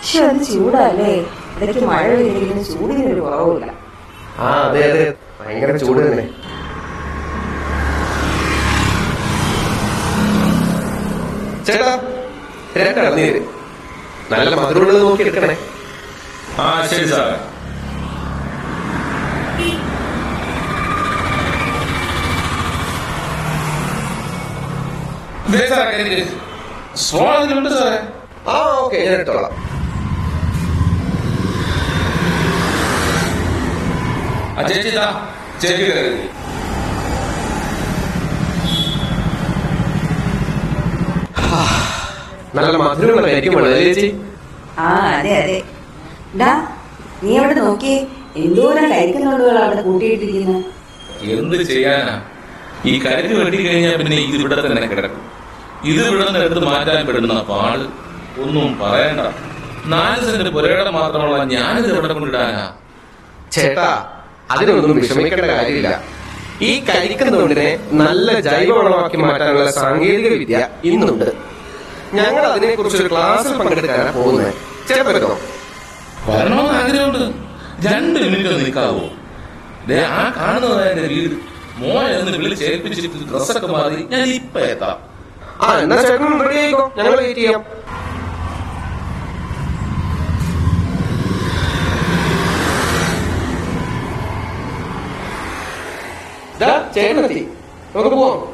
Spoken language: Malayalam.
പക്ഷെ അത് ചൂടല്ലേ ഇടയ്ക്ക് മഴ പെയ്തെങ്കിലും ചൂടിനൊരു കുറവില്ല ആ അതെ അതെ ഭയങ്കര ചൂട് തന്നെ ചേട്ടാ രണ്ട് ഇളനീര് നല്ല മധുരമുള്ളത് നോക്കി എടുക്കണേ ആ ശരി സാറേ ദേ സാറേ കരിക്ക്. സ്ട്രോ അതിലുണ്ട് സാറേ ആ ഓക്കെ ഞാൻ എടുത്തോളാം ആ ചേച്ചി ഇതാ ചേച്ചി കയറി നല്ല മധുരമുള്ള കരിക്കും വേണം അല്ലേ ചേച്ചി ആ അതെ അതെ ഡാ നീ അവിടെ നോക്കിയേ എന്തോരം കരിക്കുന്നുണ്ടുകൾ അവിടെ കൂട്ടിയിട്ടിരിക്കുന്നു എന്ത് ചെയ്യാനാ ഈ കരിക്ക് വെട്ടി കഴിഞ്ഞാൽ പിന്നെ ഇത് ഇവിടെ തന്നെ കിടക്കും ഇത് ഇവിടെ നിന്ന് എടുത്ത് മാറ്റാൻ പെടുന്ന പാട് ഒന്നും പറയണ്ട നാല് സെന്റ് പുരയുടെ മാത്രമുള്ള ഞാനിത് എവിടെ കൊണ്ടിടാനാ ചേട്ടാ അതിനൊന്നും വിഷമിക്കേണ്ട കാര്യമില്ല ഈ കരിക്കുന്നതുകൊണ്ടിനെ നല്ല ജൈവവളമാക്കി മാറ്റാനുള്ള സാങ്കേതിക വിദ്യ ഇന്നുണ്ട് ഞങ്ങൾ അതിനെ കുറിച്ച് ഒരു ക്ലാസ്സിൽ പങ്കെടുക്കാനാണ് പോകുന്നത് ചേർത്തോ വരണമെന്ന് ആഗ്രഹമുണ്ട് രണ്ട് മിനിറ്റ് ഒന്ന് നിൽക്കാവോ ദേ ആ കാണുന്നതായ എന്റെ വീട് മോനെ ഒന്ന് വിളിച്ച് ഏൽപ്പിച്ചിട്ട് ഡ്രസ്സൊക്കെ മാറി ഞാൻ ഇപ്പൊ എത്താം ആ എന്നാ ചേട്ടൻ റെഡി ആയിക്കോ ഞങ്ങൾ വെയിറ്റ് ചെയ്യാം ദാ, ചേട്ടനെത്തി നമുക്ക് പോവാം